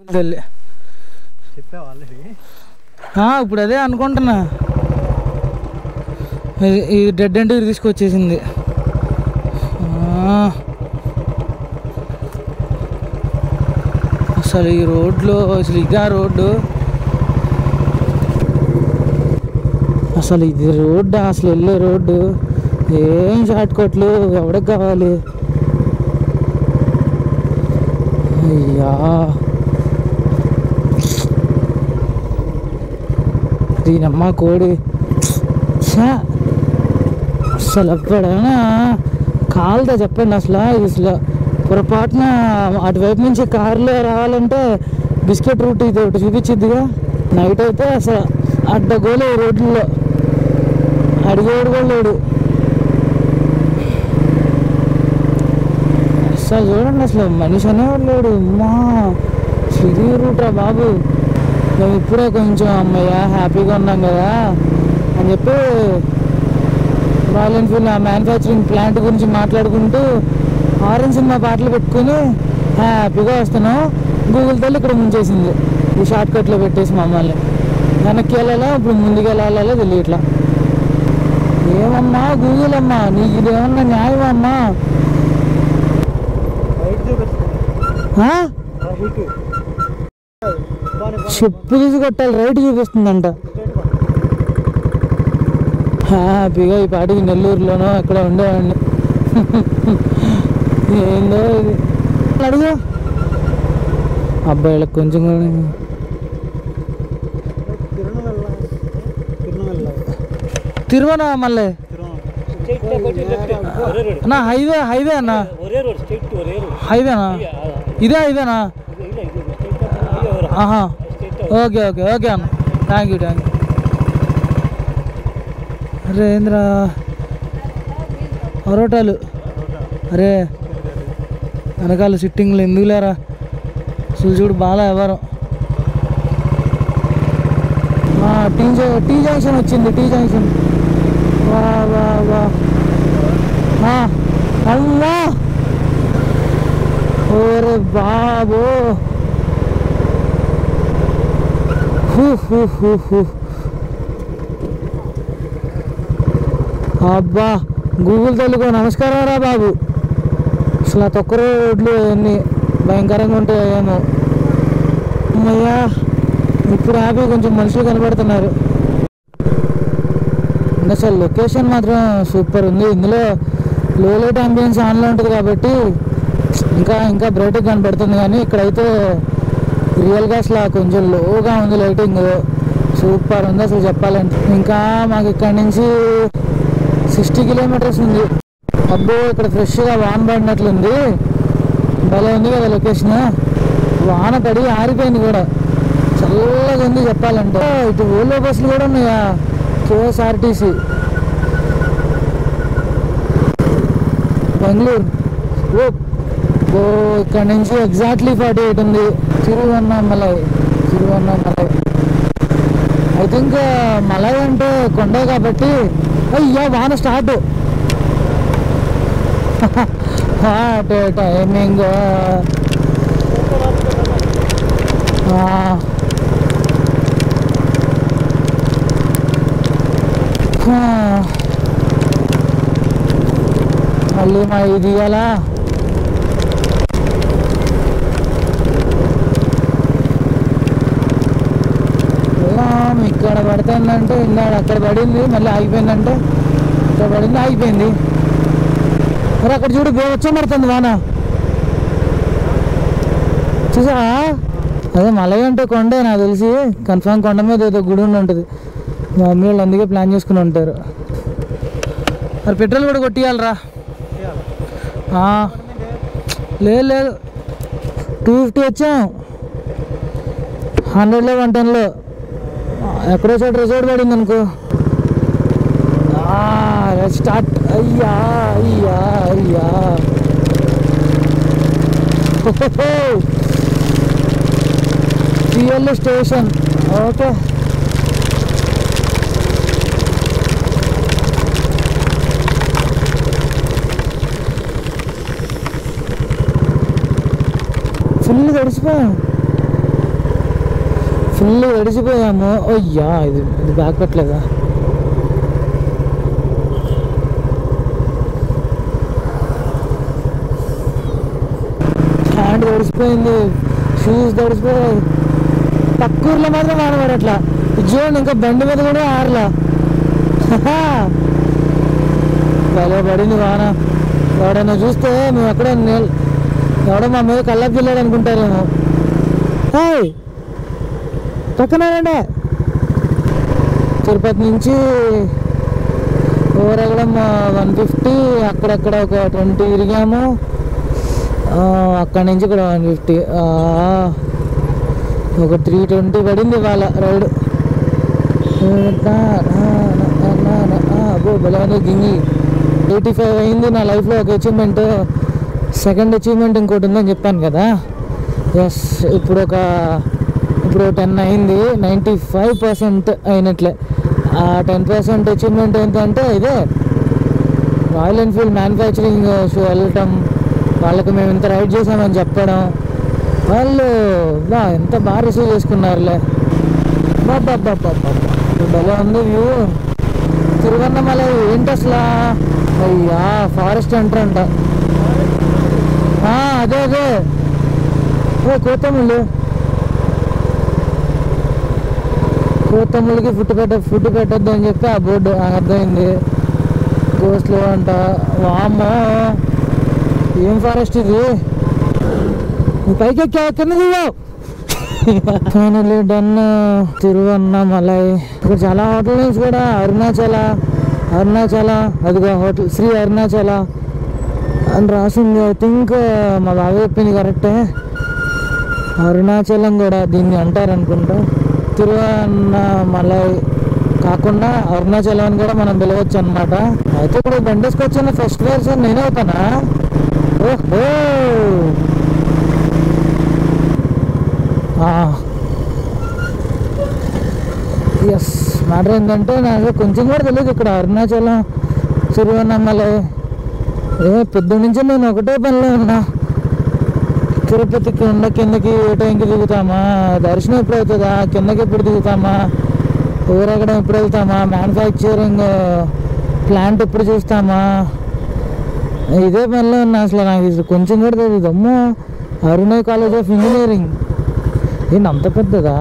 వెళ్ళి చెప్పావు ఆల్రెడీ ఆ, ఇప్పుడు అదే అనుకుంటున్నా ఇది- ఇది డెడ్ ఎండ్ తీసుకొచ్చేసింది ఆ. అసలు ఈ రోడ్లో అసలు ఇదా రోడ్డు అసలు ఇది రోడ్డు అసలు వెళ్ళే రోడ్డు ఏం షార్ట్ కట్లు ఎవడికి కావాలి అయ్యా దీనమ్మ కోడి ఛా! అసలు ఎప్పుడైనా కాలుదా చెప్పండి అసలు ఇది అసలు పొరపాటున అటువైపు నుంచి కారులో రావాలంటే బిస్కెట్ రూట్ ఇది ఒకటి చూపించిద్దిగా నైట్ అయితే అసలు అడ్డగోలే ఈ రోడ్లలో అడిగేడు కూడా లేడు అసలు చూడండి అసలు మనిషి అనేవాడు లేడు అమ్మా అసలు ఇది రూట్ రా బాబు మేము ఇప్పుడే కొంచెం అమ్మయ్య హ్యాపీగా ఉన్నాం కదా అని చెప్పి రాయల్ ఎన్ఫీల్డ్ ఆ మ్యానుఫ్యాక్చరింగ్ ప్లాంట్ గురించి మాట్లాడుకుంటూ ఆరెంజ్ సినిమా పాటలు పెట్టుకుని హ్యాపీగా వస్తున్నాం గూగుల్ తల్లి ఇక్కడ ముంచేసింది ఈ షార్ట్ కట్లో పెట్టేసి మమ్మల్ని వెనక్కి వెళ్ళాలా ఇప్పుడు ముందుకు వెళ్ళాలో తెలియట్లా ఏమమ్మా గూగుల్ అమ్మా నీకు ఇది ఏమన్నా న్యాయం అమ్మా రైట్ చూపిస్తుంది ఆ? రైట్ చెప్పు తీసి కొట్టాలి రైట్ చూపిస్తుందంట హ్యాపీగా ఈ పాటికి నెల్లూరులోనో ఎక్కడ ఉండేవాడిని ఏందో ఇది అడుగు అబ్బాయిలకు కొంచెం కూడా తిరునవెల్ల తిరునవెల్ల తిరువన మళ్ళీ తిరునవెల్ల అన్నా హైవే హైవే అన్న ఒరే రోడ్ స్ట్రైట్ ఒరే రోడ్ హైవేనా ఇదే హైవేనా ಇಲ್ಲ ಇದು ಸ್ಟ್ರೈಟ್ ఆహా ఓకే ఓకే ఓకే అన్న థ్యాంక్ యూ థ్యాంక్ యూ అరే ఏంద్రా పరోటాలు అరే వెనకాల సిట్టింగ్లు ఎందుకు లేరా అసలు చూడు బాగా ఎవరు టీ జ- టీ జంక్షన్ వచ్చింది టీ జంక్షన్ వా వా వా ఆ, అమ్మా ఓరే బాబు హూ హూ హూ హూ అబ్బా గూగుల్ తెలుగు నమస్కారం రా బాబు అసలు ఆ తొక్క రోడ్లు అన్నీ భయంకరంగా ఉంటాయేమో అమ్మయ్యా ఇప్పుడు హ్యాపీ కొంచెం మనుషులు కనబడుతున్నారు ఇంకా అసలు లొకేషన్ మాత్రం సూపర్ ఉంది ఇందులో లో లైట్ అంబియన్స్ ఆన్లో ఉంటుంది కాబట్టి ఇంకా ఇంకా బ్రైట్గా కనబడుతుంది కానీ ఇక్కడైతే రియల్గా అసలు కొంచెం లోగా ఉంది లైటింగ్ సూపర్ ఉంది అసలు చెప్పాలంటే ఇంకా మాకు ఇక్కడ నుంచి సిక్స్టీ కిలోమీటర్స్ ఉంది అబ్బో ఇక్కడ ఫ్రెష్గా వాన పడినట్లుంది భలే ఉంది కదా లొకేషన్ వాన పడి ఆరిపోయింది కూడా చల్లగా ఉంది చెప్పాలంటే ఇటు ఓలో బస్సులు కూడా ఉన్నాయా కేఎస్ఆర్టీసీ బెంగళూరు ఓ ఓ ఇక్కడ నుంచి ఎగ్జాక్ట్లీ ఫార్టీ ఎయిట్ ఉంది తిరువన్నామలై తిరువన్నామలై ఐ థింక్ మలై అంటే కొండే కాబట్టి అయ్యా వాన స్టార్ట్ టైమింగ్ మళ్ళీ మా ఇది ఎలా వెళ్ళాం ఇక్కడ పడుతుందంటే ఇందాడు అక్కడ పడింది మళ్ళీ ఆగిపోయిందంటే ఇక్కడ పడింది ఆగిపోయింది మరి అక్కడ చూడు వచ్చే పడుతుంది వాన చూసా అదే మలై అంటే కొండే నాకు తెలిసి కన్ఫామ్ కొండ మీద ఏదో గుడి ఉండి ఉంటుంది మా మమ్మీ వాళ్ళు అందుకే ప్లాన్ చేసుకుని ఉంటారు మరి పెట్రోల్ కూడా కొట్టియాలరా ఆ, లేదు లేదు టూ ఫిఫ్టీ వచ్చాం హండ్రెడ్లో వన్ టెన్లో ఎక్కడో చోట రిజర్వ్ పడింది అనుకో స్టార్ట్ అయ్యా అయ్యా అయ్యా టిఎల్ స్టేషన్ ఓకే ఫుల్ తడిసిపోయాం ఫుల్ గడిచిపోయాము అయ్యా ఇది ఇది బ్యాక్ పెట్టలేదా హ్యాండ్ తడిసిపోయింది షూస్ తడిసిపోయాయి పక్కూర్లో మాత్రం ఆడవాడు అట్లా ఇది చూడండి ఇంకా బండి మీద కూడా ఆడలా భలే పడింది వాన ఎవడైనా చూస్తే మేము ఎక్కడ నీళ్ళ ఎవడో మా మీద కళ్ళ పిల్లాడు అనుకుంటారేమో హాయ్ పక్కన రండి తిరుపతి నుంచి ఓరగడం వన్ ఫిఫ్టీ అక్కడక్కడ ఒక ట్వంటీ తిరిగాము ఆ, అక్కడి నుంచి ఇక్కడ వన్ ఫిఫ్టీ ఒక త్రీ ట్వంటీ పడింది ఇవాళ రైడ్ అబ్బో బలవంత గింగి ఎయిటీ ఫైవ్ అయింది నా లైఫ్లో ఒక అచీవ్మెంట్ సెకండ్ అచీవ్మెంట్ ఇంకోటి ఉందని చెప్పాను కదా ఎస్ ఇప్పుడు ఒక ఇప్పుడు టెన్ అయింది నైంటీ ఫైవ్ పర్సెంట్ అయినట్లే ఆ టెన్ పర్సెంట్ అచీవ్మెంట్ ఏంటంటే ఇదే రాయల్ ఎన్ఫీల్డ్ మ్యానుఫ్యాక్చరింగ్ షో వెళ్ళటం వాళ్ళకి మేము ఇంత రైడ్ చేసామని చెప్పడం వాళ్ళు బా ఎంత బాగా రిసీవ్ చేసుకున్నారులే బాబా బాబా భలే ఉంది వ్యూ తిరువన్నమల ఏంటి అసలు అయ్యా ఫారెస్ట్ ఎంటర్ అంట ఆ, అదే అదే ఓ కోతముళ్ళు కోతముళ్ళకి ఫుడ్ పెట్ట ఫుడ్ పెట్టద్దు అని చెప్పి ఆ బోర్డు ఆ అర్థమైంది గోస్లో అంట వామ్మో ఏం ఫారెస్ట్ ఇది నువ్వు పైకి ఎక్కా కింద దిగావు ఫైనల్లీ డన్ తిరువన్నమలై ఇక్కడ చాలా హోటల్ నేమ్స్ కూడా అరుణాచల అరుణాచల అదిగో హోటల్ శ్రీ అరుణాచల అని రాసింది ఐ థింక్ మా బాబు చెప్పింది కరెక్టే అరుణాచలం కూడా దీన్ని అంటారు అనుకుంటా తిరువన్నమలై కాకుండా అరుణాచలం అని కూడా మనం పిలవచ్చు అనమాట అయితే ఇప్పుడు బండేసుకొచ్చిన ఫస్ట్ వర్షన్ నేనే అవుతానా ఓహో ఎస్ మ్యాటర్ ఏంటంటే నాకు కొంచెం కూడా తెలియదు ఇక్కడ అరుణాచలం తిరువన్నమలై ఏ పొద్దు నుంచి నేను ఒకటే పనిలో ఉన్నా తిరుపతి కింద కిందకి ఏ టైంకి దిగుతామా దర్శనం ఎప్పుడు అవుతుందా కిందకి ఎప్పుడు దిగుతామా ఊరగడం ఎప్పుడు వెళ్తామా మ్యానుఫ్యాక్చరింగ్ ప్లాంట్ ఎప్పుడు చూస్తామా ఇదే పనిలో ఉన్నా అసలు నాకు ఇది కొంచెం కూడా తెలియదు అమ్మో అరుణయ్ కాలేజ్ ఆఫ్ ఇంజనీరింగ్ ఏంటి అంత పెద్దదా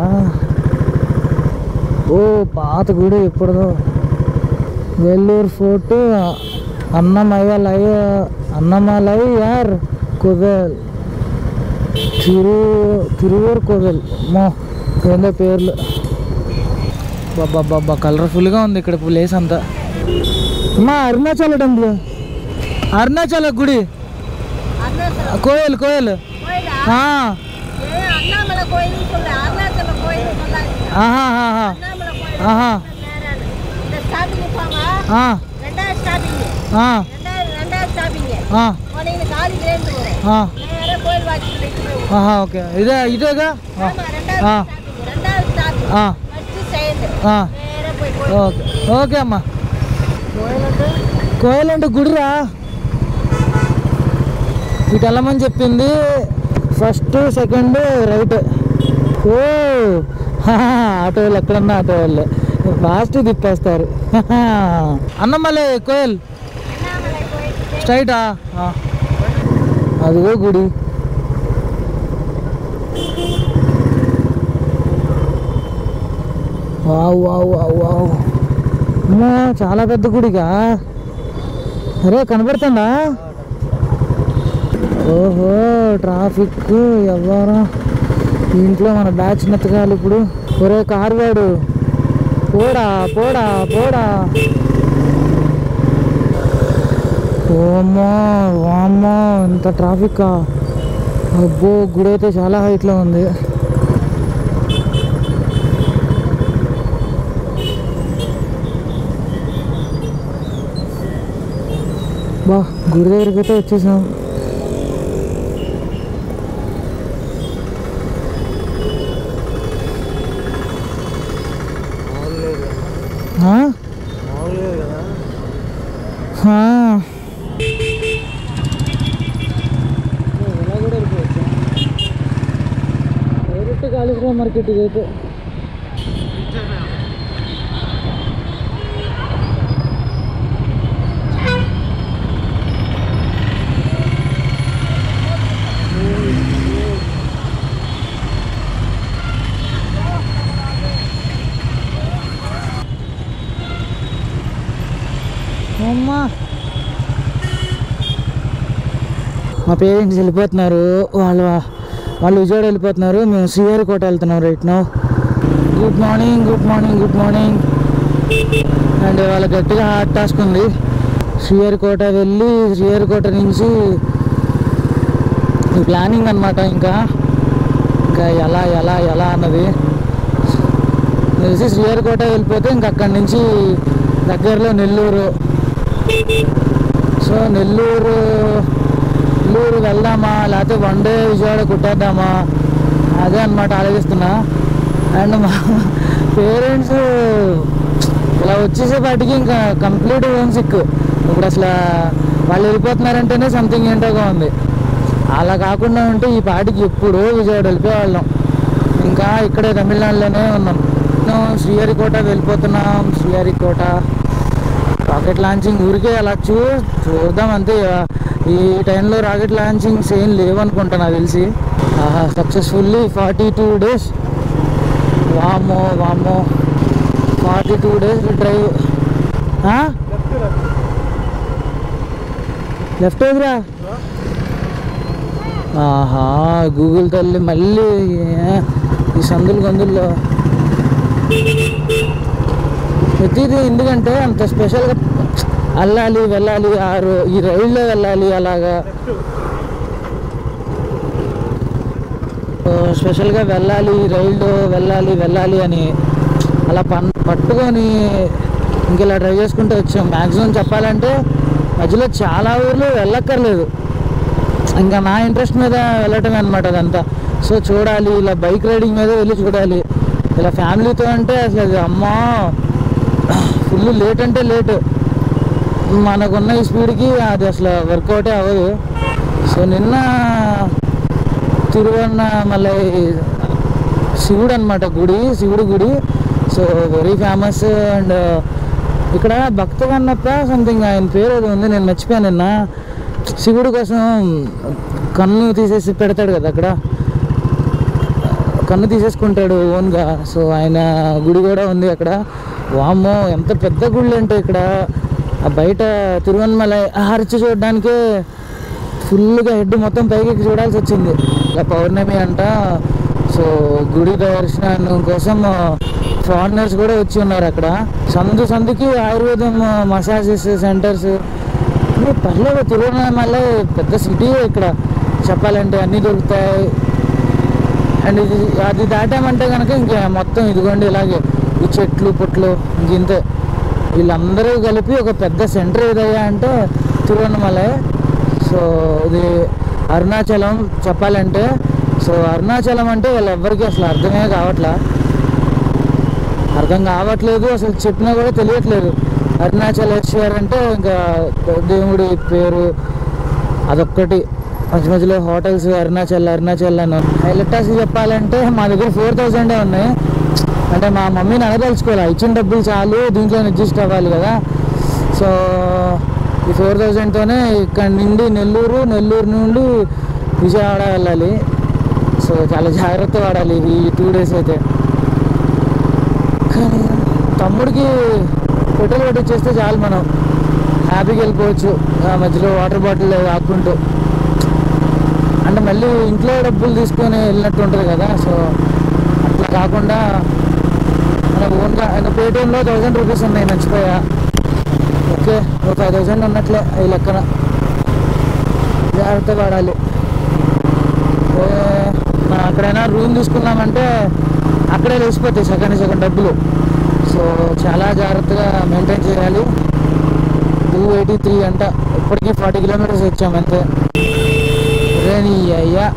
ఓ పాత గుడి ఎప్పుడుదో వెల్లూరు ఫోర్ట్ అన్నమయ్యలై అన్నమలై యార్ కువెల్ తిరు తిరువూరు కోవెల్ మో ఏందో పేర్లు బాబా బాబా కలర్ఫుల్గా ఉంది ఇక్కడ ప్లేస్ అంతా మా అరుణాచల టెంపుల్ అరుణాచల గుడి కోయల్ కోయల్ கோயிலா ఆ, ஏ அண்ணாமலை கோயில்னு சொல்லு அருணாச்சல கோயில் சொல்லாதீங்க ఆహా ఆహా அண்ணாமலை கோயில் ஆஹா. நேரான. இந்த ஸ்டாப்பிங் போங்க ఆ, ரெண்டாவது ஸ்டாப்பிங் ఆ, ரெண்டாவது ரெண்டாவது ஸ்டாப்பிங் ఆ, போனீங்கன்னா காலி கிரேண்ட் வரும் ఆ, நேரா கோயில் வாட்சி ఆహా ఓకే ఇదే ఇదేగా ఆ, ஆமா ரெண்டாவது ஆ. ஸ்டாப்பிங் ரெண்டாவது ஸ்டாப்பிங் ఆ, ஃபர்ஸ்ட் செகண்ட் ఆ, நேரா போய் கோயில் ఓకే ఓకే అమ్మా கோயில் வந்து కోయల్ అంటే గుడిరా ఇటు వెళ్ళమని చెప్పింది ఫస్ట్ సెకండ్ రైట్ ఓ హాహా, ఆటో వాళ్ళు ఎక్కడన్నా ఆటో వాళ్ళే ఫాస్ట్ తిప్పేస్తారు హాహా. అన్నమలై కోయల్ அண்ணாமலை கோயில் స్ట్రైటా అదిగో గుడి వావ్ వావ్ వావ్ వావ్ అమ్మో చాలా పెద్ద గుడిగా అరే కనబడుతుందా ఓహో ట్రాఫిక్ ఎవరు ఇంట్లో మన బ్యాచ్ నెత్తగాలి ఇప్పుడు ఒరే కారు వాడు పోడా పోడా పోడా ఓమ్మో వామ్మో ఇంత ట్రాఫిక్ అబ్బో గుడి అయితే చాలా హైట్లో ఉంది బా గుడి దగ్గరికి అయితే వచ్చేసాం ఆ? మామూలుగా కదా ఆ. ఇలా కూడా వెళ్ళిపోవచ్చు డైరెక్ట్ కాళేశ్వరం మార్కెట్ ఇదైతే మా పేరెంట్స్ వెళ్ళిపోతున్నారు వాళ్ళ వాళ్ళు విజయవాడ వెళ్ళిపోతున్నారు మేము శ్రీహరికోట వెళ్తున్నాం right no good morning good morning good morning and వాళ్ళ గట్టిగా హార్ట్ టాస్క్ ఉంది శ్రీహరికోట వెళ్ళి శ్రీహరికోట నుంచి ప్లానింగ్ అనమాట ఇంకా ఇంకా ఎలా ఎలా ఎలా అన్నది తెలిసి శ్రీహరికోట వెళ్ళిపోతే ఇంకా అక్కడి నుంచి దగ్గరలో నెల్లూరు సో నెల్లూరు నెల్లూరు వెళ్దామా లేకపోతే వన్ డే విజయవాడ కుట్టేద్దామా అదే అనమాట ఆలోచిస్తున్నా అండ్ మా పేరెంట్స్ ఇలా వచ్చేసేపాటికి ఇంకా కంప్లీట్ హోమ్ సిక్ ఇప్పుడు అసలు వాళ్ళు వెళ్ళిపోతున్నారంటేనే సంథింగ్ ఏంటోగా ఉంది అలా కాకుండా ఉంటే ఈ పాటికి ఎప్పుడో విజయవాడ వెళ్ళిపోయేవాళ్ళం ఇంకా ఇక్కడే తమిళనాడులోనే ఉన్నాం మేము శ్రీహరికోట వెళ్ళిపోతున్నాం శ్రీహరికోట రాకెట్ లాంచింగ్ ఊరికే అలా చూ చూద్దాం అంతే ఈ టైంలో రాకెట్ లాంచింగ్స్ ఏం లేవనుకుంటా నాకు తెలిసి సక్సెస్ఫుల్లీ ఫార్టీ టూ డేస్ వామో వామో forty two days drive left ఎదురా ఆహా గూగుల్ తల్లి మళ్ళీ ఏ, ఈ సందులు గందుల్లో ప్రతిదీ ఎందుకంటే అంత స్పెషల్గా వెళ్ళాలి వెళ్ళాలి ఆ రో ఈ రైల్లో వెళ్ళాలి అలాగా ఓ, స్పెషల్గా వెళ్ళాలి ఈ రైల్లో వెళ్ళాలి వెళ్ళాలి అని అలా పన్ పట్టుకొని ఇంక ఇలా డ్రైవ్ చేసుకుంటూ వచ్చాం మ్యాక్సిమం చెప్పాలంటే మధ్యలో చాలా ఊర్లు వెళ్ళక్కర్లేదు ఇంకా నా ఇంట్రెస్ట్ మీద వెళ్ళటమే అనమాట అదంతా సో చూడాలి ఇలా బైక్ రైడింగ్ మీద వెళ్ళి చూడాలి ఇలా ఫ్యామిలీతో అంటే అసలు అది అమ్మా ఫుల్ లేట్ అంటే లేట్ మనకున్న ఈ స్పీడ్కి అది అసలు వర్కౌటే అవ్వదు సో నిన్న తిరువన్నమలై శివుడు అనమాట గుడి శివుడు గుడి సో వెరీ ఫేమస్ అండ్ ఇక్కడ భక్త కన్నప్ప సంథింగ్ ఆయన పేరు ఏదో ఉంది నేను మర్చిపోయాను నిన్న శివుడు కోసం కన్ను తీసేసి పెడతాడు కదా అక్కడ కన్ను తీసేసుకుంటాడు ఓన్గా సో ఆయన గుడి కూడా ఉంది అక్కడ వామ్మో ఎంత పెద్ద గుళ్ళు అంటే ఇక్కడ ఆ బయట తిరువన్మల ఆర్చి చూడడానికే ఫుల్గా హెడ్ మొత్తం పైకి ఎక్కి చూడాల్సి వచ్చింది ఇలా పౌర్ణమి అంట సో గుడి దర్శనం కోసం ఫారినర్స్ కూడా వచ్చి ఉన్నారు అక్కడ సందు సందుకి ఆయుర్వేదం మసాజెస్ సెంటర్స్ ఇది పర్లేదు తిరువన్నమలై పెద్ద సిటీ ఇక్కడ చెప్పాలంటే అన్నీ దొరుకుతాయి అండ్ ఇది అది దాటామంటే కనుక ఇంకా మొత్తం ఇదిగోండి ఇలాగే ఈ చెట్లు పుట్లు ఇంక ఇంతే వీళ్ళందరూ కలిపి ఒక పెద్ద సెంటర్ ఏదయ్యా అంటే తిరువన్నమలై సో ఇది అరుణాచలం చెప్పాలంటే సో అరుణాచలం అంటే వాళ్ళెవ్వరికీ అసలు అర్థమే కావట్లా అర్థం కావట్లేదు అసలు చెప్పినా కూడా తెలియట్లేదు అరుణాచలేశ్వర్ అంటే ఇంకా దేవుడి పేరు అదొక్కటి మధ్య మధ్యలో హోటల్స్ అరుణాచల్ అరుణాచల్ అని హైలెట్టాస్ చెప్పాలంటే మా దగ్గర ఫోర్ థౌజండే ఉన్నాయి అంటే మా మమ్మీని అడగదలుచుకోవాలి ఇచ్చిన డబ్బులు చాలు దీంట్లో అడ్జస్ట్ అవ్వాలి కదా సో ఈ ఫోర్ థౌజండ్తోనే ఇక్కడ నుండి నెల్లూరు నెల్లూరు నుండి విజయవాడ వెళ్ళాలి సో చాలా జాగ్రత్త వాడాలి ఈ టూ డేస్ అయితే కానీ తమ్ముడికి పెట్రోల్ కొట్టించేస్తే చాలు మనం హ్యాపీగా వెళ్ళిపోవచ్చు ఆ మధ్యలో వాటర్ బాటిల్ ఆకుంటూ అంటే మళ్ళీ ఇంట్లో డబ్బులు తీసుకొని వెళ్ళినట్టు ఉంటుంది కదా సో అట్లా కాకుండా మన ఓన్గా ఆయన పేటిఎంలో థౌజండ్ రూపీస్ ఉన్నాయి మర్చిపోయా ఓకే ఒక ఫైవ్ థౌజండ్ ఉన్నట్లే ఈ లెక్కన జాగ్రత్త పడాలి ఏ, మనం అక్కడైనా రూమ్ తీసుకున్నామంటే అక్కడే లేచిపోతాయి సెకండ్ సెకండ్ డబ్బులు సో చాలా జాగ్రత్తగా మెయింటైన్ చేయాలి టూ ఎయిటీ త్రీ అంట ఇప్పటికీ ఫార్టీ కిలోమీటర్స్ వచ్చాం అంతే రేణి అయ్యా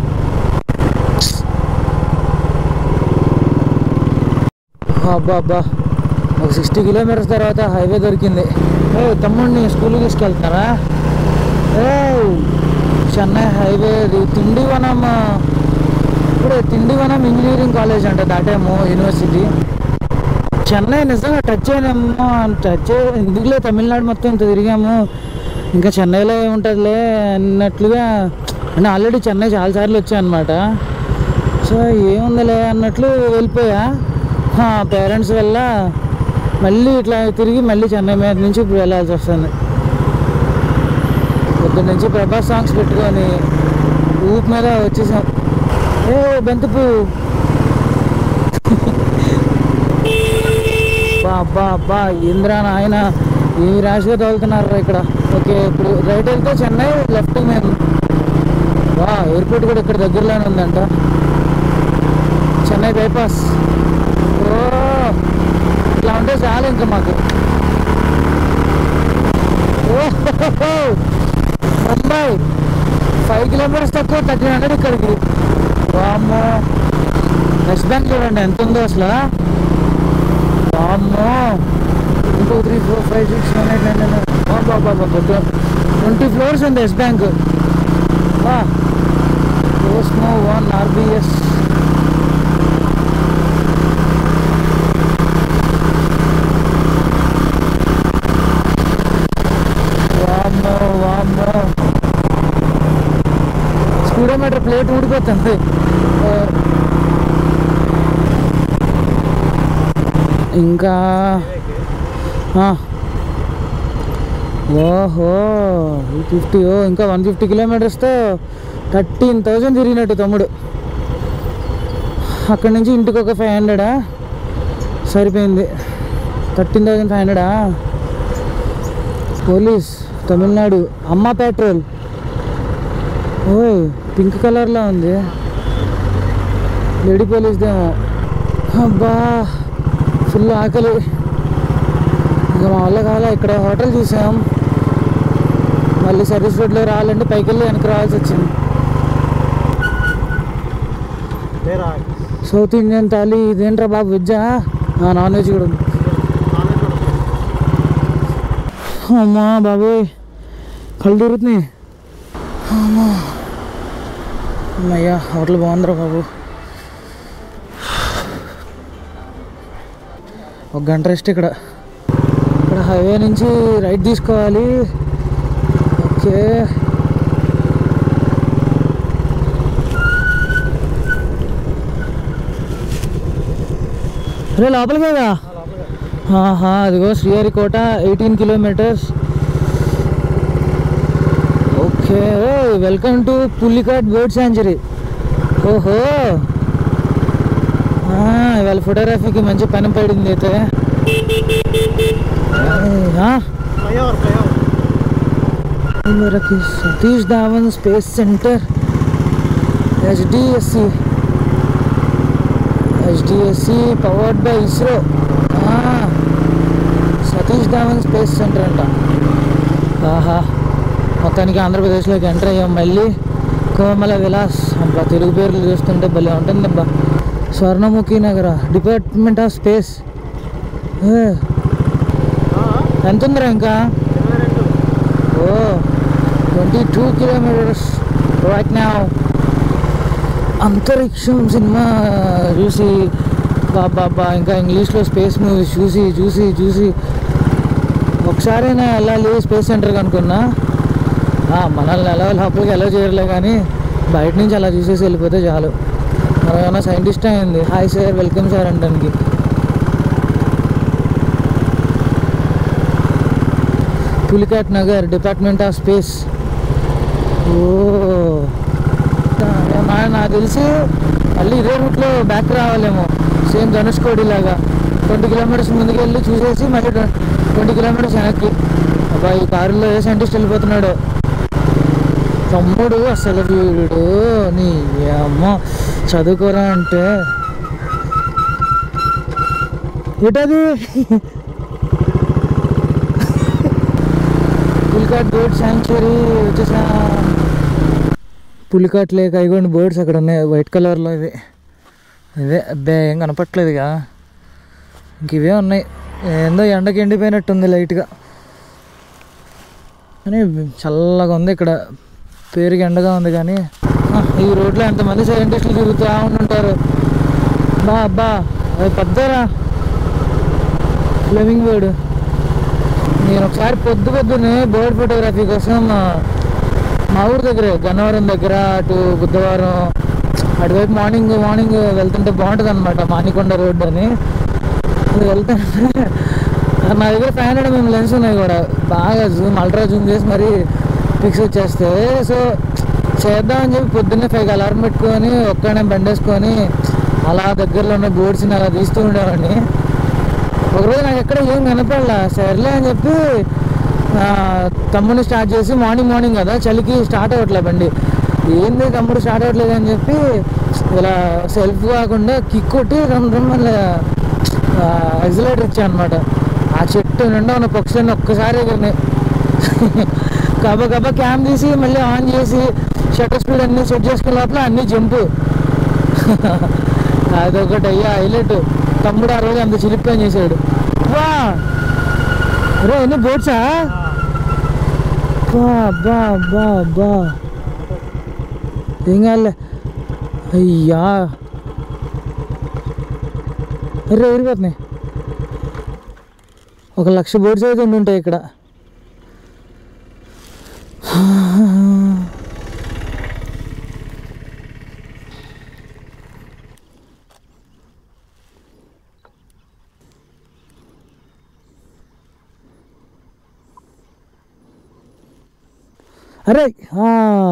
అబ్బా అబ్బా ఒక సిక్స్టీ కిలోమీటర్స్ తర్వాత హైవే దొరికింది ఏ తమ్ముడిని స్కూల్కి తీసుకెళ్తున్నారా ఏ చెన్నై హైవే ఇది తిండివనం ఇప్పుడు తిండివనం ఇంజనీరింగ్ కాలేజ్ అంట దాటేమో యూనివర్సిటీ చెన్నై నిజంగా టచ్ అయినాము టచ్ ఎందుకులే తమిళనాడు మొత్తం ఇంత తిరిగాము ఇంకా చెన్నైలో ఏముంటుందిలే అన్నట్లుగా అంటే ఆల్రెడీ చెన్నై చాలాసార్లు వచ్చాయి అనమాట సో ఏముందిలే అన్నట్లు వెళ్ళిపోయా పేరెంట్స్ వల్ల మళ్ళీ ఇట్లా తిరిగి మళ్ళీ చెన్నై మీద నుంచి ఇప్పుడు వెళ్ళాల్సి వస్తుంది పొద్దున్న నుంచి ప్రభాస్ సాంగ్స్ పెట్టుకొని ఊపు మీద వచ్చేసాం ఏ బంతిపు అబ్బా అబ్బా అబ్బా ఇంద్రా నాయన ఏమి ర్యాష్గా తోలుతున్నారు ఇక్కడ ఓకే ఇప్పుడు రైట్ వెళ్తే చెన్నై లెఫ్ట్ మేము వా ఎయిర్పోర్ట్ కూడా ఇక్కడ దగ్గరలోనే ఉందంట చెన్నై బైపాస్ ఓ ఇట్లా ఉంటే చాలు ఇంకా మాకు ఓహో ముంబై ఫైవ్ కిలోమీటర్స్ తక్కువ థర్టీన్ హండ్రెడ్ ఇక్కడికి వామ్మో వెస్ట్ బ్యాంక్ చూడండి ఎంత ఉందో అసలు వామ్మో two three four five six seven eight nine nine బాబా ట్వంటీ ఫ్లోర్స్ ఉంది ఎస్ బ్యాంక్ ఓస్మో వన్ ఆర్బిఎస్ వామ్మో వామ్మో స్పీడోమీటర్ ప్లేట్ ఊడిపోతుంది ఆ, ఇంకా ఆ. ఓహో ఫిఫ్టీ ఓ ఇంకా వన్ ఫిఫ్టీ కిలోమీటర్స్తో థర్టీన్ థౌజండ్ తిరిగినట్టు తమ్ముడు అక్కడి నుంచి ఇంటికి ఒక ఫైవ్ హండ్రెడా సరిపోయింది థర్టీన్ థౌజండ్ ఫైవ్ హండ్రెడా పోలీస్ తమిళనాడు అమ్మ పెట్రోల్ ఓయ్ పింక్ కలర్లో ఉంది లేడీ పోలీస్దేమో అబ్బా ఫుల్ ఆకలి ఇంకా మా వల్ల కావాలా ఇక్కడ హోటల్ చూసాం మళ్ళీ సర్వీస్ రోడ్లో రావాలంటే పైకి వెళ్ళి వెనక్కి రావాల్సి వచ్చింది వేరా సౌత్ ఇండియన్ థాలీ ఇదేంట్రా బాబు వెజ్జా నాన్ వెజ్ కూడా ఉంది అమ్మా బాబోయ్ కళ్ళు దొరుకుతున్నాయి అమ్మా అమ్మయ్యా హోటల్ బాగుందిరా బాబు ఒక గంట రెస్ట్ ఇక్కడ ఇక్కడ హైవే నుంచి రైట్ తీసుకోవాలి ఓకే రే లోపలికి కదా ఆహా అదిగో శ్రీహరికోట ఎయిటీన్ కిలోమీటర్స్ ఓకే ఓ welcome to Pulicat bird sanctuary ఓహో ఆ, ఇవాళ ఫోటోగ్రఫీకి మంచి పని పడింది అయితే ఆ, ఫ్లైఓవర్ ఫ్లైఓవర్ మనకి Satish Dhawan space centre HDSC HDSC powered by ISRO Satish Dhawan space centre అంట ఆహా మొత్తానికి ఆంధ్రప్రదేశ్లోకి ఎంటర్ అయ్యాం మళ్ళీ కోమల విలాస్ అబ్బా తెలుగు పేర్లు చూస్తుంటే భలే ఉంటుంది అబ్బా స్వర్ణముఖి నగర డిపార్ట్మెంట్ ఆఫ్ స్పేస్ ఏ, ఎంత ఉందిరా ఇంకా ఇరవై రెండు ఓ ట్వంటీ టూ కిలోమీటర్స్ రైట్ నా అంతరిక్షం సినిమా చూసి బాబా ఇంకా ఇంగ్లీష్లో స్పేస్ మూవీస్ చూసి చూసి చూసి ఒకసారైనా వెళ్ళాలి స్పేస్ సెంటర్కి అనుకున్నా ఆ, మనల్ని ఎలా లోపలికి ఎలా చేయలే కానీ బయట నుంచి అలా చూసేసి వెళ్ళిపోతే చాలు మనం ఏమైనా సైంటిస్ట్ అయింది హాయ్ సార్ వెల్కమ్ సార్ అంటానికి Pulicat Nagar department of space ఓ మా నాకు తెలిసి మళ్ళీ ఇదే రూట్లో బ్యాక్ రావాలేమో సేమ్ ధనుష్కోడి లాగా ట్వంటీ కిలోమీటర్స్ ముందుకు వెళ్ళి చూసేసి మళ్ళీ ట్వంటీ కిలోమీటర్స్ వెనక్కి అబ్బా ఈ కారులో ఏ సైంటిస్ట్ వెళ్ళిపోతున్నాడు తమ్ముడు అసలు వీడు నీ అమ్మ చదువుకోరా అంటే ఏటది పులికాట్ బర్డ్ శాంక్చురీ వచ్చేసా పులికాట్ లేక్ అయిగోండి బర్డ్స్ అక్కడ ఉన్నాయి వైట్ కలర్లో ఇవి ఇదే అబ్బే ఏం కనపట్లేదుగా ఇంక ఇవే ఉన్నాయి ఏందో ఎండకి ఎండిపోయినట్టుంది లైట్గా కానీ చల్లగా ఉంది ఇక్కడ పేరుకి ఎండగా ఉంది కానీ ఆ, ఈ రోడ్లో ఎంతమంది సైంటిస్టులు తిరుగుతూ ఉంటుంటారు బా అబ్బా అది పెద్దరా ఫ్లెమింగ్ బర్డ్ నేను ఒకసారి పొద్దు పొద్దున్నే బర్డ్ ఫోటోగ్రఫీ కోసం ఆ, మా ఊరి దగ్గరే గన్నవరం దగ్గర అటు బుద్ధవారం అటువైపు మార్నింగ్ మార్నింగ్ వెళ్తుంటే బాగుంటుంది అనమాట మానికొండ రోడ్డు అని అది వెళ్తుంటే నా దగ్గర ఫైవ్ హండ్రెడ్ మేము లెన్స్ ఉన్నాయి కూడా బాగా జూమ్ అల్ట్రా జూమ్ చేసి మరి పిక్స్ వచ్చేస్తే సో చేద్దామని చెప్పి పొద్దున్నే ఫైవ్ అలారం పెట్టుకొని ఒక్కడే బండేసుకొని అలా దగ్గరలో ఉన్న బోర్డ్స్ని అలా తీస్తూ ఉండేవాడిని ఒకరోజు నాకు ఎక్కడ ఏం కనపడలా సర్లే అని చెప్పి ఆ, తమ్ముడిని స్టార్ట్ చేసి మార్నింగ్ మార్నింగ్ కదా చలికి స్టార్ట్ అవ్వట్లే బండి ఏంది తమ్ముడు స్టార్ట్ అవ్వట్లేదు అని చెప్పి ఇలా సెల్ఫ్ కాకుండా కిక్ కొట్టి రమ్ రమ్ ఎగ్జలేటర్ ఇచ్చాను అనమాట ఆ చెట్టు నిండా ఉన్న పక్షులన్నీ ఒక్కసారి ఎగిరినాయి గబా గబా క్యామ్ తీసి మళ్ళీ ఆన్ చేసి షటర్ స్పీడ్ అన్ని సెట్ చేసుకునే లోపల అన్ని జంపు అదొకటి అయ్యా హైలైట్ తమ్ముడు ఆ రోజు అంత చిలిపి చేశాడు వా రే ఎన్ని బోట్సా బా బా బా బా ఏం కాలే అయ్యా రే విరిగిపోతున్నాయి ఒక లక్ష బోట్స్ అయితే ఉండి ఉంటాయి ఇక్కడ అరే ఆ.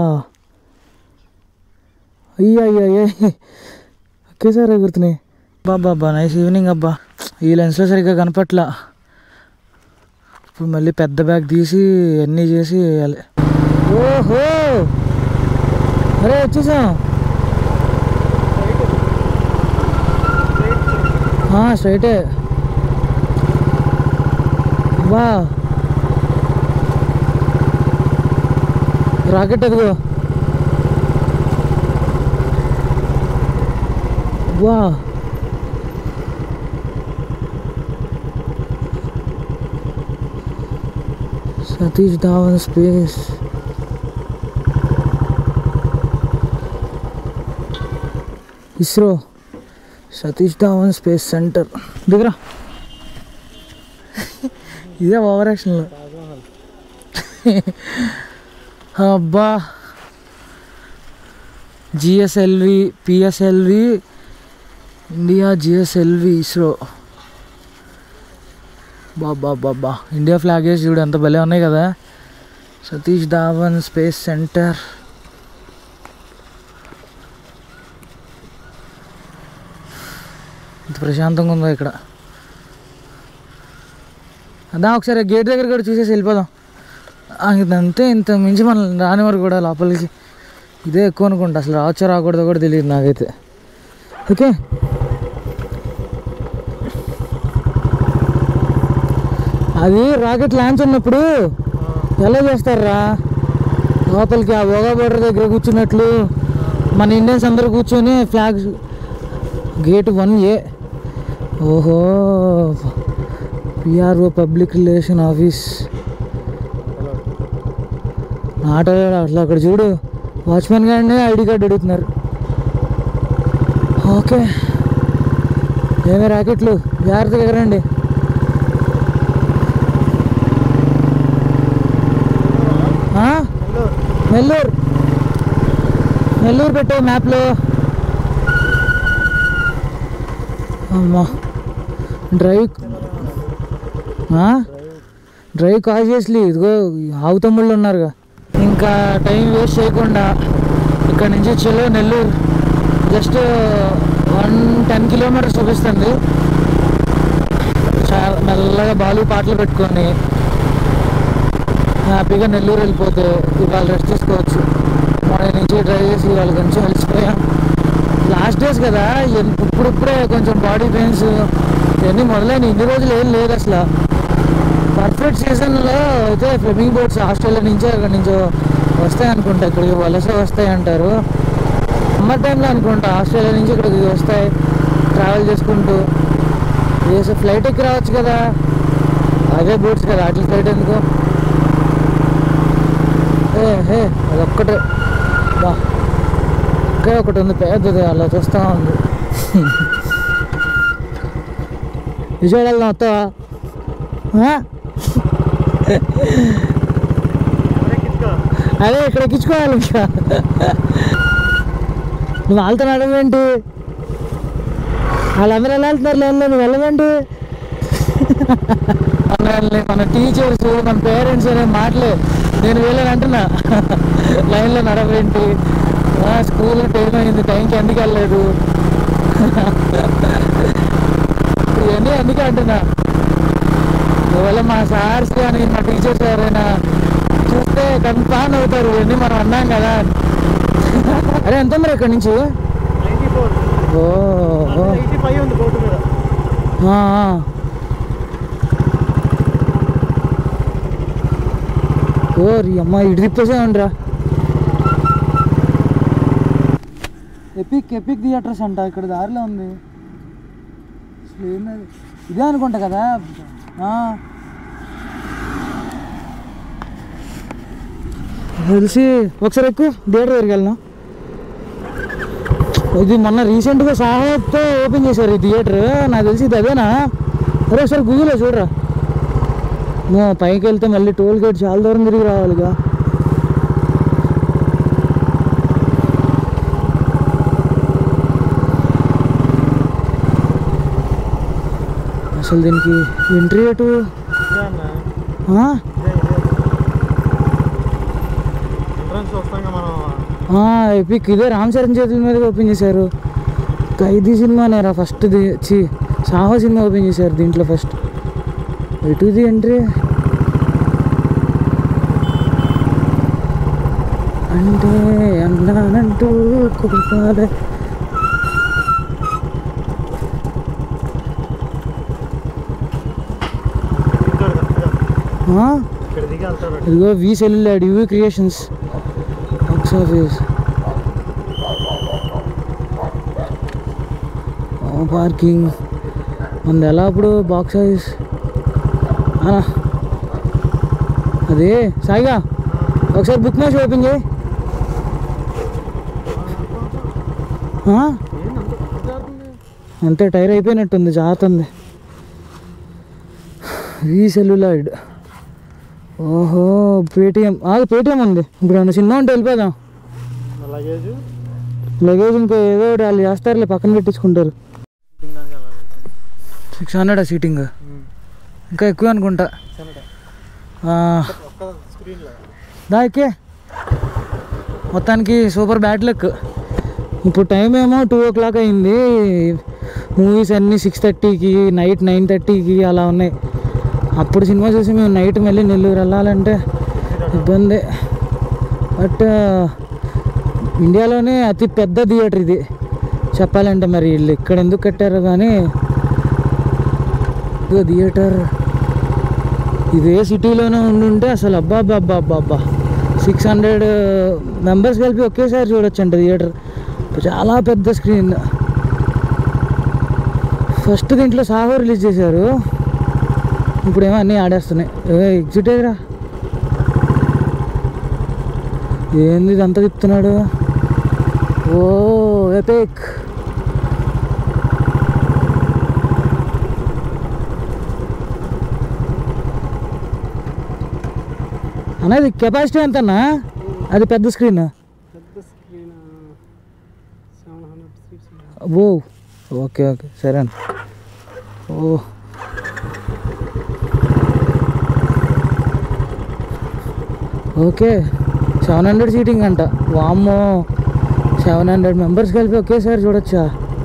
అయ్యా అయ్యా అయ్యా ఒకేసారి ఎగురుతున్నాయి బాబా అబ్బా నైస్ ఈవినింగ్ అబ్బా ఈ లెన్స్లో సరిగ్గా కనపట్లా ఇప్పుడు మళ్ళీ పెద్ద బ్యాగ్ తీసి అన్నీ చేసి వేయాలి ఓహో అరే వచ్చేసాం స్ట్రైటే వా రాకెట్ అదిగో వా Satish Dhawan space ISRO Satish Dhawan space centre దిగరా ఇదే ఓవర్ యాక్షన్లో అబ్బా GSLV PSLV India GSLV ISRO బాబా బాబా ఇండియా ఫ్లాగ్ వేసి చూడు ఎంత భలే ఉన్నాయి కదా సతీష్ ధావన్ స్పేస్ సెంటర్ ఇంత ప్రశాంతంగా ఉందో ఇక్కడ అదా ఒకసారి గేట్ దగ్గర కూడా చూసేసి వెళ్ళిపోదాం ఆ, ఇదంతే ఇంత మించి మనం రానివారు కూడా లోపలికి ఇదే ఎక్కువ అనుకుంటా అసలు రావచ్చో రాకూడదో కూడా తెలియదు నాకైతే ఓకే అది రాకెట్ లాంచ్ ఉన్నప్పుడు ఎలా చేస్తారా లోపలికి ఆ ఓగా బోర్డర్ దగ్గర కూర్చున్నట్లు మన ఇండియన్స్ అందరూ కూర్చొని ఫ్లాగ్ గేట్ వన్ ఏ ఓహో PRO public relation office auto అట్లా అక్కడ చూడు వాచ్మెన్ గారినే ఐడి కార్డు అడుగుతున్నారు ఓకే ఏమే రాకెట్లు జాగ్రత్తగా ఎగరండి ఆ? నెల్లూరు నెల్లూరు పెట్టావు మ్యాప్లో అమ్మా డ్రైవ్ ఆ? డ్రైవ్ కాజియస్లీ ఇదిగో ఆవు తమ్ముళ్ళు ఉన్నారుగా ఇంకా టైం వేస్ట్ చేయకుండా ఇక్కడ నుంచి చెలో Nellore just one ten kilometres చూపిస్తుంది చాలా మెల్లగా బాలు పాటలు పెట్టుకొని హ్యాపీగా నెల్లూరు వెళ్ళిపోతే ఇవాళ రెస్ట్ తీసుకోవచ్చు మార్నింగ్ నుంచి డ్రైవ్ చేసి ఇవాళ కొంచెం అలసిపోయాం లాస్ట్ డేస్ కదా ఎన్- ఇప్పుడిప్పుడే కొంచెం బాడీ పెయిన్స్ ఇవన్నీ మొదలైన ఇన్ని రోజులు ఏం లేదు అసలు పర్ఫెక్ట్ సీజన్లో అయితే ఫ్లెమింగ్ బోట్స్ ఆస్ట్రేలియా నుంచో అక్కడి నుంచో వస్తాయి అనుకుంటా ఇక్కడికి వలస వస్తాయి అంటారు సమ్మర్ టైంలో అనుకుంటా ఆస్ట్రేలియా నుంచి ఇక్కడికి వస్తాయి ట్రావెల్ చేసుకుంటూ వేసే ఫ్లైట్ ఎక్కి రావచ్చు కదా అదే బోట్స్ కదా అట్లా ఫ్లైట్ ఎందుకు ఏ హే అదొక్కటే బా ఒకే ఒకటి ఉంది పెద్దది అలా చూస్తా ఉంది విజయవాడ వెళ్దాం వస్తావా ఆ? అదే ఇక్కడ ఎక్కించుకోవాలి ఇంకా నువ్వు వాళ్ళతో నడవేంటి వాళ్ళందరూ ఎలా వెళ్తున్నారు లేదు నువ్వు వెళ్ళవేంటి మనల్ని మన టీచర్స్ మన పేరెంట్స్ అనే మాటలే నేను వెళ్ళాను అంటున్నా లైన్లో నడవేంటి ఆ, స్కూల్ టైం అయింది టైంకి ఎందుకు వెళ్ళలేదు ఇవన్నీ అందుకే అంటున్నా ఒకవేళ మా సార్స్ కానీ మా టీచర్స్ ఎవరైనా చూస్తే కన్ఫాన్ అవుతారు ఇవన్నీ మనం అన్నాం కదా అరే ఎంత మరి ఇక్కడ నుంచి నైంటీ ఫోర్ ఓ ఓ. ఎయిటీ ఫైవ్ ఉంది బోర్డు మీద ఆ, ఆ. ఓరి అమ్మ ఇటు తిప్పేసామండ్రా ఎపిక్ ఎపిక్ థియేటర్స్ అంట ఇక్కడ దారిలో ఉంది అసలు ఏంది ఇదే అనుకుంటా కదా ఆ. తెలిసి ఒకసారి ఎక్కువ థియేటర్ దగ్గరికి వెళ్ళినా ఇది మొన్న రీసెంట్గా సాహెబ్తో ఓపెన్ చేశారు ఈ థియేటర్ నాకు తెలిసి ఇది అదేనా అరే ఒకసారి గూగుల్లో చూడరా నువ్వు పైకి వెళ్తే మళ్ళీ టోల్ గేట్ చాలా దూరం తిరిగి రావాలిగా అసలు దీనికి ఎంట్రీ రేటు ఇదే అన్న ఆ? ఇదే ఇదే ఎంట్రన్స్ వస్తాక మనం ఆ, ఎపిక్ ఇదే రామ్ చరణ్ చేతుల మీద ఓపెన్ చేశారు ఖైదీ సినిమానేరా ఫస్ట్ చి సాహో సినిమా ఓపెన్ చేశారు దీంట్లో ఫస్ట్ ఎటుది ఎంట్రీ అంటే అన్నానంటూ కుటుంబాలే దిగుతాడు కరెక్ట్గా ఆ? ఇక్కడ దిగి వెళ్తాడు ఇదిగో V Celluloid UV Creations box office parking మనది ఎలా అప్పుడు బాక్స్ ఆఫీస్ అనా అదే సాయిగా ఒకసారి బుక్ మ్యాచ్ ఓపెన్ చేయి ఆ? అంతే టైర్ అయిపోయినట్టుంది జాతుంది వి సెల్యులాయిడ్ ఓహో పేటిఎం ఆగు పేటిఎం ఉంది ఇప్పుడు ఏమన్నా సినిమా ఉంటే వెళ్ళిపోదాం లగేజ్ లగేజ్ ఇంకా ఏదో ఒకటి వాళ్ళు చేస్తారులే పక్కన పెట్టించుకుంటారు సిక్స్ హండ్రెడ్ ఆ సీటింగ్ ఇంకా ఎక్కువ అనుకుంటా ఆ, ఒక్క స్క్రీన్లో దా ఎక్కే మొత్తానికి సూపర్ బ్యాడ్ లక్ ఇప్పుడు టైం ఏమో టూ ఓ క్లాక్ అయింది మూవీస్ అన్నీ సిక్స్ థర్టీకి నైట్ నైన్ థర్టీకి అలా ఉన్నాయి అప్పుడు సినిమా చూసి మేము నైట్ మళ్ళీ నెల్లూరు వెళ్ళాలంటే ఇబ్బంది బట్ ఇండియాలోనే అతి పెద్ద థియేటర్ ఇది చెప్పాలంటే మరి వీళ్ళు ఇక్కడ ఎందుకు కట్టారో కానీ ఇదిగో థియేటర్ ఇదే సిటీలోనే ఉండుంటే అసలు అబ్బా అబ్బా అబ్బా అబ్బా అబ్బా సిక్స్ హండ్రెడ్ మెంబర్స్ కలిపి ఒకేసారి చూడొచ్చు అంట థియేటర్ చాలా పెద్ద స్క్రీన్ ఫస్ట్ దీంట్లో సాహో రిలీజ్ చేశారు ఇప్పుడేమో అన్నీ ఆడేస్తున్నాయి ఎగ్జిట్ అయ్యరా ఏంది ఇదంతా తిప్పుతున్నాడు ఓ ఎపిక్ అనేది కెపాసిటీ ఎంతన్నా అది పెద్ద స్క్రీన్ పెద్ద స్క్రీన్ సెవెన్ హండ్రెడ్ సీట్స్ ఓ ఓకే ఓకే సరే అన్న ఓ ఓకే సెవెన్ హండ్రెడ్ సీటింగ్ అంట వామ్మో సెవెన్ హండ్రెడ్ మెంబర్స్ కలిపి ఒకేసారి చూడొచ్చా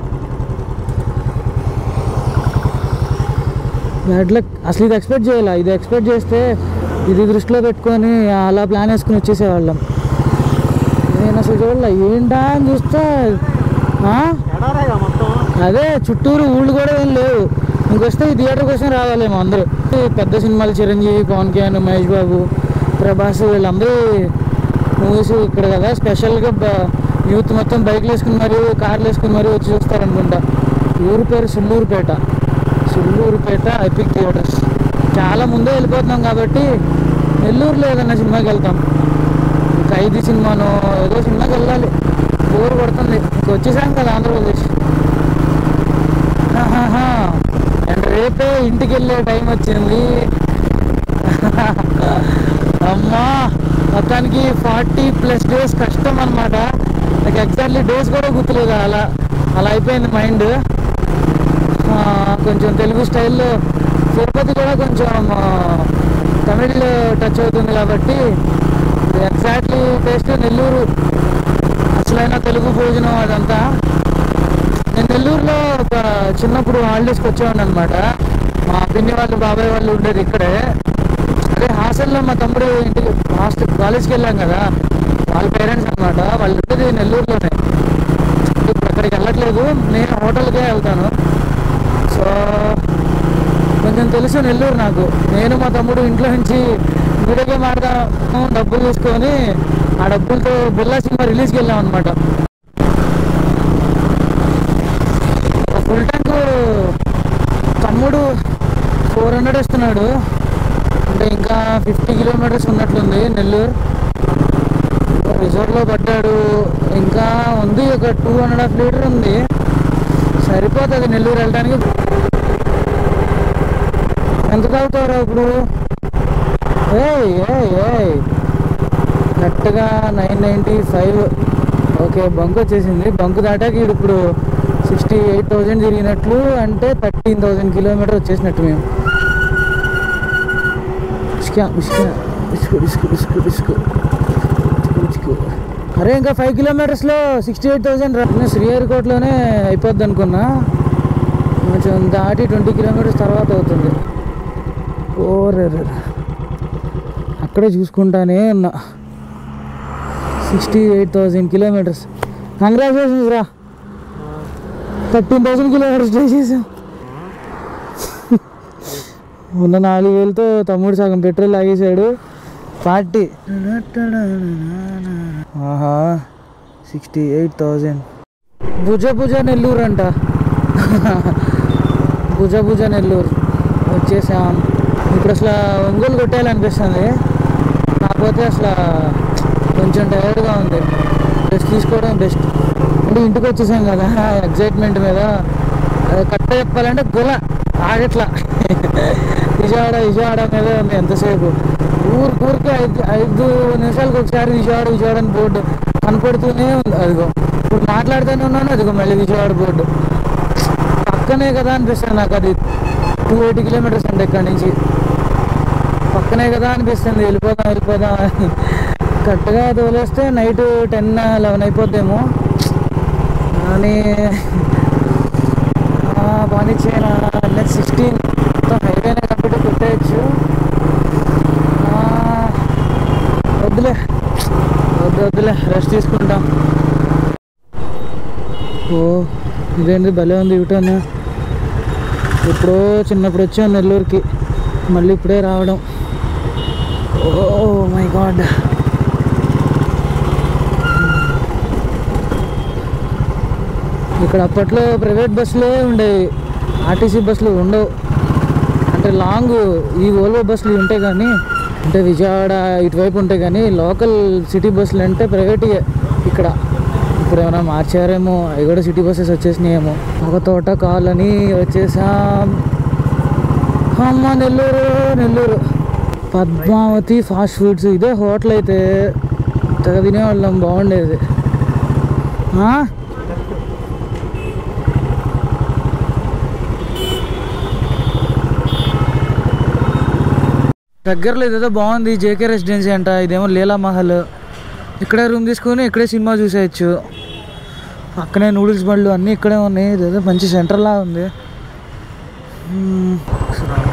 బ్యాడ్ లక్ అసలు ఇది ఎక్స్పెక్ట్ చేయాలి ఇది ఎక్స్పెక్ట్ చేస్తే ఇది దృష్టిలో పెట్టుకొని అలా ప్లాన్ వేసుకుని వచ్చేసేవాళ్ళం నేను అసలు చూడాల ఏంటా అని చూస్తే ఆ? ఎడారేగా మొత్తం అదే చుట్టూరు ఊళ్ళు కూడా ఏం లేవు ఇంకొస్తే ఈ థియేటర్ కోసం రావాలేమో అందరూ ఈ పెద్ద సినిమాలు చిరంజీవి పవన్ కళ్యాణ్ మహేష్ బాబు ప్రభాస్ వీళ్ళందరూ మూవీస్ ఇక్కడ కదా స్పెషల్గా బ- యూత్ మొత్తం బైక్లు వేసుకుని మరి కార్లు వేసుకుని మరి వచ్చి చూస్తారనుకుంటా ఊరు పేరు సుల్లూరుపేట సుల్లూరుపేట ఎపిక్ థియేటర్స్ చాలా ముందే వెళ్ళిపోతున్నాం కాబట్టి నెల్లూరులో ఏదైనా సినిమాకి వెళ్తాం ఖైదీ సినిమానో ఏదో సినిమాకి వెళ్ళాలి బోర్ కొడుతుంది ఇంక వచ్చేసాం కదా ఆంధ్రప్రదేశ్ ఆహాహా. అండ్ రేపే ఇంటికి వెళ్ళే టైం వచ్చింది అమ్మా మొత్తానికి ఫార్టీ ప్లస్ డేస్ కష్టం అనమాట నాకు ఎగ్జాక్ట్లీ డేస్ కూడా గుర్తులేదు అలా అలా అయిపోయింది మైండ్ కొంచెం తెలుగు స్టైల్లో తిరుపతి కూడా కొంచెం ఆ, తమిళ్ టచ్ అవుతుంది కాబట్టి ఎగ్జాక్ట్లీ టేస్ట్ నెల్లూరు అసలైన తెలుగు భోజనం అదంతా నేను నెల్లూరులో ఒక చిన్నప్పుడు హాలిడేస్కి వచ్చేవాడిని అనమాట మా పిన్ని వాళ్ళు బాబాయ్ వాళ్ళు ఉండేది ఇక్కడే అదే హాస్టల్లో మా తమ్ముడు ఇంటికి హాస్టల్ కాలేజ్కి వెళ్ళాం కదా వాళ్ళ పేరెంట్స్ అనమాట వాళ్ళు ఉండేది నెల్లూరులోనే ఇప్పుడు అక్కడికి వెళ్ళట్లేదు నేను హోటల్కే వెళ్తాను సో కొంచెం తెలుసు నెల్లూరు నాకు నేను మా తమ్ముడు ఇంట్లో నుంచి వీడియో గేమ్ ఆడదాము డబ్బులు తీసుకొని ఆ డబ్బులతో బిర్లా సినిమా రిలీజ్కి వెళ్ళాం అనమాట ఫుల్ ట్యాంక్ తమ్ముడు ఫోర్ హండ్రెడ్ ఇస్తున్నాడు అంటే ఇంకా ఫిఫ్టీ కిలోమీటర్స్ ఉన్నట్లుంది నెల్లూరు రిజర్వ్లో పడ్డాడు ఇంకా ఉంది ఒక టూ అండ్ హాఫ్ లీటర్ ఉంది సరిపోతుంది నెల్లూరు వెళ్ళడానికి ఎంత తాగుతారా ఇప్పుడు ఏయ్ ఏయ్ ఏయ్ కరెక్ట్గా nine ninety five okay bunk వచ్చేసింది బంక్ దాటాక ఈడు ఇప్పుడు సిక్స్టీ ఎయిట్ థౌజండ్ తిరిగినట్లు అంటే థర్టీన్ థౌజండ్ కిలోమీటర్ వచ్చేసినట్టు మేము ఇసుక ఇసుక ఇసుక ఇసుక ఇసుక ఇసుక ఇసుక అరే ఇంకా ఫైవ్ కిలోమీటర్స్లో సిక్స్టీ ఎయిట్ థౌజండ్ శ్రీహరికోటలోనే అయిపోద్ది అనుకున్నా కొంచెం దాటి ట్వంటీ కిలోమీటర్స్ తర్వాత అవుతుంది ఓరే అక్కడే చూసుకుంటానే ఉన్నా sixty eight thousand kilometres congratulations రా థర్టీన్ థౌసండ్ కిలోమీటర్స్ ట్రై చేసాం ఉన్న నాలుగు వేలతో తమ్ముడు సగం పెట్రోల్ లాగేశాడు పార్టీ ఆహా సిక్స్టీ ఎయిట్ థౌజండ్ భుజ భుజ నెల్లూరు అంట భుజ భుజ నెల్లూరు వచ్చేసాం ఇప్పుడు అసలు ఒంగోలు కొట్టేయాలనిపిస్తుంది కాకపోతే అసలు కొంచెం టైర్డ్గా ఉంది రెస్ట్ తీసుకోవడం బెస్ట్ అంటే ఇంటికి వచ్చేసాం కదా ఎగ్జైట్మెంట్ మీద అది కట్ట చెప్పాలంటే గుల ఆగట్లా విజయవాడ విజయవాడ మీద ఉంది ఎంతసేపు ఊరు ఊరికి ఐదు ఐదు నిమిషాలకు ఒకసారి విజయవాడ విజయవాడ అని బోర్డు కనపడుతూనే ఉంది అదిగో ఇప్పుడు మాట్లాడుతూనే ఉన్నాను అదిగో మళ్ళీ విజయవాడ బోర్డు పక్కనే కదా అనిపిస్తుంది నాకు అది టూ ఎయిటీ కిలోమీటర్స్ అంటే ఇక్కడి నుంచి పక్కనే కదా అనిపిస్తుంది వెళ్ళిపోదాం వెళ్ళిపోదాం అని కరెక్ట్గా తోలేస్తే నైట్ టెన్ లెవెన్ అయిపోద్దేమో కానీ పానిచ్చేన నెక్స్ట్ సిక్స్టీన్ హైవేనే కాబట్టి కొట్టేయచ్చు ఆ, వద్దులే వద్దు వద్దులే రెస్ట్ తీసుకుంటాం ఓ ఇదేంటి భలే ఉంది యూటర్న్ ఎప్పుడో చిన్నప్పుడు వచ్చాం నెల్లూరుకి మళ్ళీ ఇప్పుడే రావడం ఓ మై గాడ్ ఇక్కడ అప్పట్లో ప్రైవేట్ బస్సులే ఉండేవి ఆర్టీసీ బస్సులు ఉండవు అంటే లాంగ్ ఈ ఓల్వో బస్సులు ఉంటాయి కానీ అంటే విజయవాడ ఇటువైపు ఉంటాయి కానీ లోకల్ సిటీ బస్సులు అంటే ప్రైవేట్గా ఇక్కడ ఇప్పుడు ఏమైనా మార్చారేమో అవి కూడా సిటీ బస్సెస్ వచ్చేసినాయేమో ఒక తోట కాలని వచ్చేసాం అమ్మ నెల్లూరు నెల్లూరు పద్మావతి ఫాస్ట్ ఫుడ్స్ ఇదే హోటల్ అయితే తెగ తినేవాళ్ళం బాగుండేది ఆ? దగ్గరలో ఇదేదో బాగుంది జేకే రెసిడెన్సీ అంట ఇదేమో లీలా మహల్ ఇక్కడే రూమ్ తీసుకొని ఇక్కడే సినిమా చూసేయచ్చు పక్కనే నూడిల్స్ బండ్లు అన్నీ ఇక్కడే ఉన్నాయి ఇదేదో మంచి సెంటర్లా ఉంది మ్మ్.